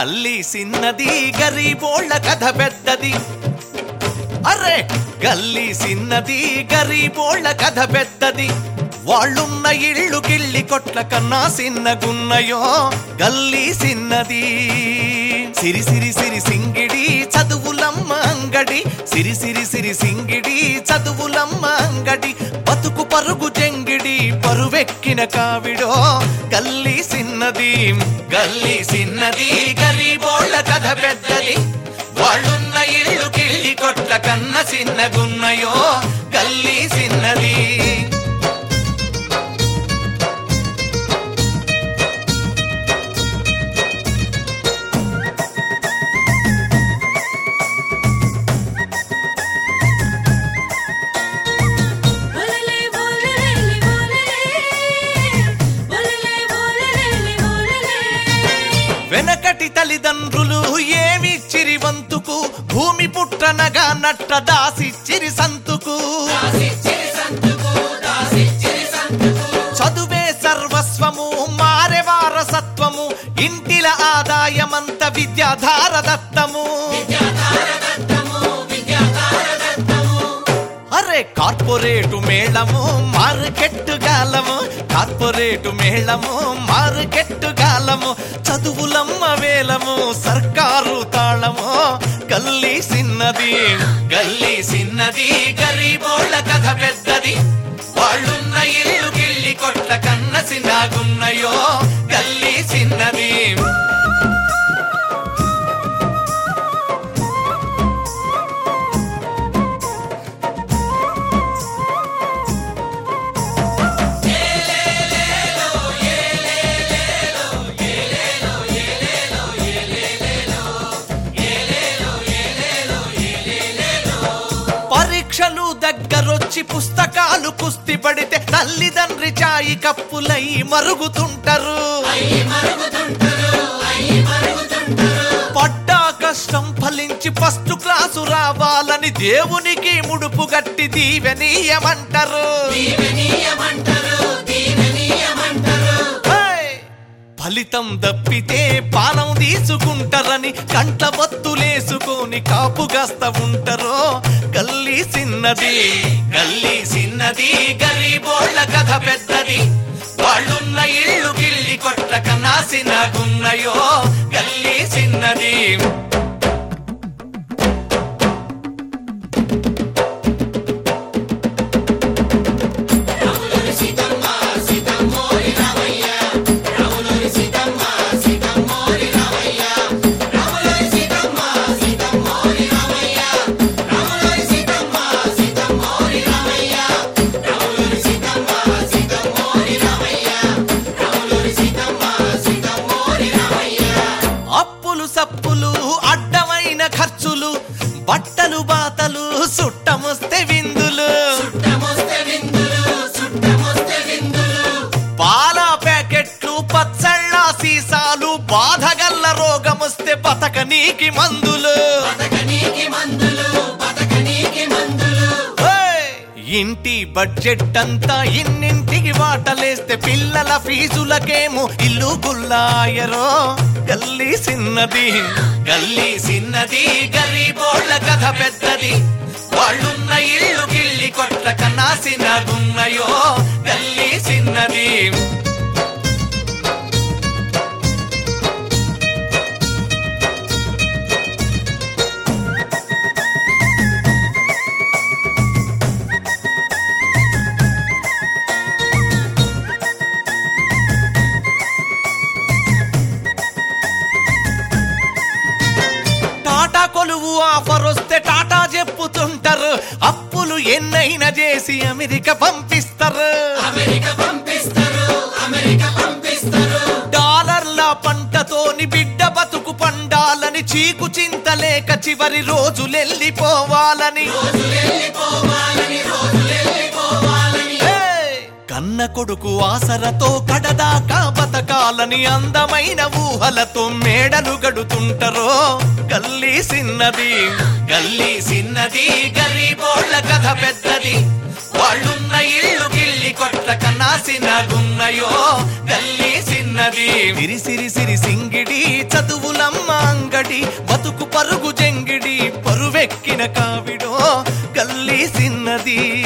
గల్లీ సిన్నది గరీబోళ్ళ కథ పెద్దది అరే గల్లీ సిన్నది గరీబోళ్ళ కథ పెద్దది వాళ్ళున్న ఇళ్ళు కిళ్ళి కొట్ల కన్నా సిన్నగున్నయో గల్లీ సిన్నది సిరి సిరి సిరి సింగిడి చదువులమ్మ అంగడి సిరి సిరి సిరి సింగిడి చదువులమ్మ అంగడి బతుకు పరుగు జంగిడి పరువెక్కిన కావిడో గల్లీ సిన్నది గల్లీ సిన్నది గరీబోళ్ళ కథ పెద్దది వాళ్ళున్న ఇళ్ళు కిళ్ళి కొట్ల కన్న సిన్నగున్నయో గల్లీ సిన్నది బోలలే బోలలేలి బోలలే బోలలే బోలలేలి బోలలే వెనకటి తల్లిదండ్రులు ఏమి చిరివంతుకు భూమి పుట్టనగా నట్ట దాసిచ్చిరి సంతుకు చదువే సర్వస్వము మారే వారసత్వము ఇంటిల ఆదాయమంత విద్యాధార దత్తము అరే కార్పొరేటు మేళము మార్కెట్ గాలము కార్పొరేటు మేళము మార్కెట్ గాలము చదువులమ్మ వేలము సర్కారు తాళము గల్లీ సిన్నది గల్లీ సిన్నది గరీబోళ్ళ కథ పెద్దది వాళ్ళున్న ఇల్లు గిల్లి కొట్ల కన్న సిన్నాగున్నయో గల్లీ సిన్నది పరీక్షలు దగ్గరొచ్చి పుస్తకాలు కుస్తి పడితే తల్లిదండ్రి చాయి కప్పులై మరుగుతుంటారు పడ్డా కష్టం ఫలించి ఫస్ట్ క్లాసు రావాలని దేవునికి ముడుపు గట్టి దీవెనీయమంటారు హే! ఫలితం దప్పితే పానం తీసుకుంటారని కంట బత్తులేసుకొని కాపుగాస్త ఉంటారో గల్లీ సిన్నది గల్లీ సిన్నది గరీబోళ్ళ కథ పెద్దది వాళ్ళున్న ఇళ్ళు గిల్లి కొట్ల కన్నా సిన్నగున్నయో గల్లీ సిన్నది అప్పులు సప్పులు అడ్డమైన ఖర్చులు బట్టలు బాతలు సుట్టమొస్తే విందులు పాల ప్యాకెట్లు పచ్చళ్ళ సీసాలు బాధగల్ల రోగమొస్తే బతకనీకి మందులు ఏయ్! ఇంటి బడ్జెట్ అంతా ఇన్నింటికి వాటలేస్తే పిల్లల ఫీజులకేమో ఇల్లు గుల్లాయరో గల్లీ సిన్నది గల్లీ సిన్నది గరీబోళ్ళ కథ పెద్దది వాళ్ళున్న ఇల్లు గిల్లి కొట్ల కన్నా సిన్నగున్నయో గల్లీ సిన్నది టాటా కొలువు ఆఫర్ వస్తే టాటా చెప్పుతుంటారు అప్పులు ఎన్నైనా చేసి అమెరికా పంపిస్తారు డాలర్ల పంటతోని బిడ్డ బతుకు పండాలని చీకు చింతలేక చివరి రోజులెళ్ళిపోవాలని ఏయ్! కన్న కొడుకు ఆసరతో కడదాకా బతకాలని అందమైన ఊహలతో మేడలు గడుతుంటారో గల్లీ సిన్నది గల్లీ సిన్నది గరీబోళ్ళ కథ పెద్దది వాళ్ళున్న ఇల్లు గిల్లి కొట్ల కన్నా సినగున్నయో గల్లీ సిన్న సిన్నది సిరి సిరి సిరి సింగిడి చదువులమ్మ అంగడి బతుకు పరుగు జంగిడి పరువెక్కిన కావిడో గల్లీ సిన్నది